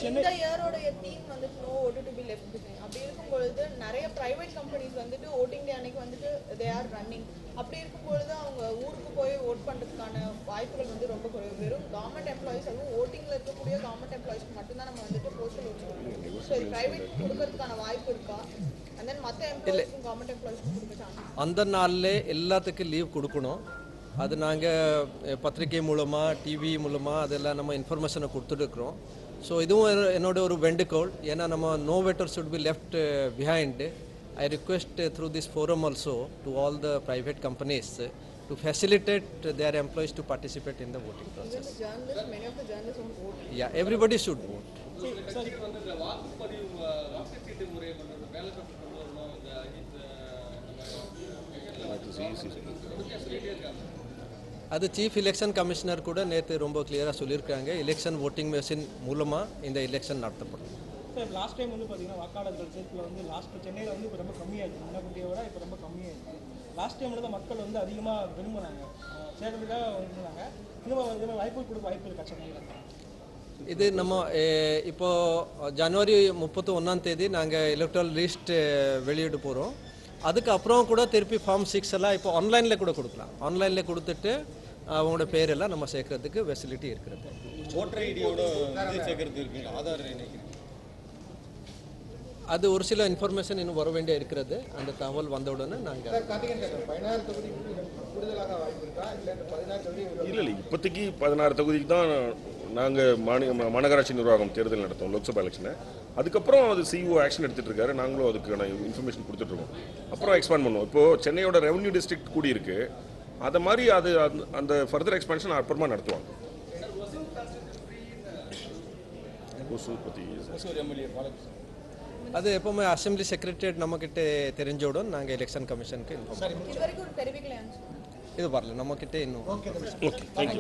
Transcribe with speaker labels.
Speaker 1: இந்த இயரோடைய தீம் வந்துட்டு no vote to be left behind அப்படி இருக்கும் பொழுது நிறைய பிரைவேட் கம்பெனிஸ் வந்துட்டு ஓட்டிங் டே அன்னைக்கு வந்துட்டு தே ஆர் ரன்னிங் அப்படி இருக்கும் பொழுது அவங்க ஊருக்கு போய் ஓட் பண்றதுக்கான வாய்ப்புகள் வந்து ரொம்ப குறைவு வெறும் கவர்மெண்ட் எம்ப்ளாயிஸ் அதுவும் ஓட்டிங்ல இருக்கக்கூடிய கவர்மெண்ட் எம்ப்ளாயிஸ்க்கு மட்டும்தான் நம்ம வந்துட்டு போஸ்டல் வச்சுக்கணும் ஸோ இது பிரைவேட் கொடுக்கறதுக்கான வாய்ப்பு இருக்கா அண்ட் தென் மற்ற எம்ப்ளாயிஸ்க்கும் கவர்மெண்ட் எம்ப்ளாயிஸ்க்கும் கொடுக்க சான்ஸ்
Speaker 2: அந்த நாளில் எல்லாத்துக்கும் லீவ் கொடுக்கணும் அது நாங்கள் பத்திரிகை மூலமாக டிவி மூலமாக அதெல்லாம் நம்ம இன்ஃபர்மேஷனை கொடுத்துட்டுருக்குறோம் ஸோ இதுவும் ஒரு- என்னோட ஒரு வெண்டுகோள் ஏன்னா நம்ம no voter should be left behind I request through this forum also to all the private companies to facilitate their employees to participate in the voting process.
Speaker 1: Journalist many of the journalist one vote
Speaker 2: Yeah, everybody should vote. அது chief election commissioner கூட நேற்று ரொம்ப கிளியராக சொல்லியிருக்காங்க election voting machine மூலமாக இந்த election நடத்தப்படும்
Speaker 3: sir last time வந்து பார்த்தீங்கன்னா வாக்காளர்கள் சேர்ப்பில் வந்து லாஸ்ட் சென்னையில் வந்து இப்போ ரொம்ப கம்மியாக இருக்குது முன்னக்குட்டியை விட இப்போ ரொம்ப கம்மியாக இருக்குது லாஸ்ட் டைமில் தான் மக்கள் வந்து அதிகமாக விரும்புனாங்க அஹ் சேர்க்கறதுக்காக விரும்புனாங்க இன்னும் இதே வாய்ப்பு கொடுக்க வாய்ப்பு இருக்கா சென்னையில்
Speaker 2: இது நம்ம அஹ், இப்போ ஜனவரி முப்பத்தி ஒன்றாம் தேதி நாங்கள் எலக்ட்ரல் லிஸ்ட் வெளியிட போகிறோம் அதுக்கப்புறம் கூட திருப்பி ஃபார்ம் சிக்ஸ் எல்லாம் இப்போ ஆன்லைனில் கூட கொடுக்கலாம் ஆன்லைனில் கொடுத்துட்டு அவங்களோட பேரெல்லாம் நம்ம சேர்க்கறதுக்கு ஃபெசிலிட்டி இருக்கிறது
Speaker 4: ஓட்டர் ஐடியோட இது சேர்க்கறது இருக்குங்க ஆதார் இணைக்கிறது
Speaker 2: அது ஒரு சில இன்ஃபர்மேஷன் இன்னும் வர வேண்டிய இருக்கிறது அந்த தகவல் வந்த உடனே நாங்கள்
Speaker 5: இல்லை இல்லை இப்போதைக்கு பதினாறு தொகுதிக்கு தான் நாங்கள் மாநில ம- மாநகராட்சி நிர்வாகம் தேர்தல் நடத்தோம் லோக்சபா எலெக்ஷனை அதுக்கப்புறம் அது சிஇஓ ஆக்ஷன் எடுத்துட்டு இருக்காரு நாங்களும் அதுக்கான இன்ஃபர்மேஷன் கொடுத்துட்ருக்கோம் அப்புறம் எக்ஸ்பேண்ட் பண்ணுவோம் இப்போது சென்னையோட ரெவன்யூ டிஸ்ட்ரிக்ட் கூடி இருக்கு அதை மாதிரி அது அந்த- அந்த ஃபர்தர் எக்ஸ்பேன்ஷன் அப்புறமா நடத்துவாங்க ஒசூர் பற்றி
Speaker 4: ஒசூர் எம்எல்ஏ பாலகிருஷ்ணன்
Speaker 2: அது எப்பவுமே அசெம்பிளி செக்ரட்டரியேட் நம்மக்கிட்ட தெரிஞ்சவுடன் நாங்கள் எலெக்ஷன் கமிஷனுக்கு இன்ஃபார்ம்
Speaker 1: இது வரைக்கும் ஒரு தெரிவிக்கலையான்னு
Speaker 2: இது வரல நம்மக்கிட்ட இன்னும்
Speaker 5: ஓகே தேங்க்யூ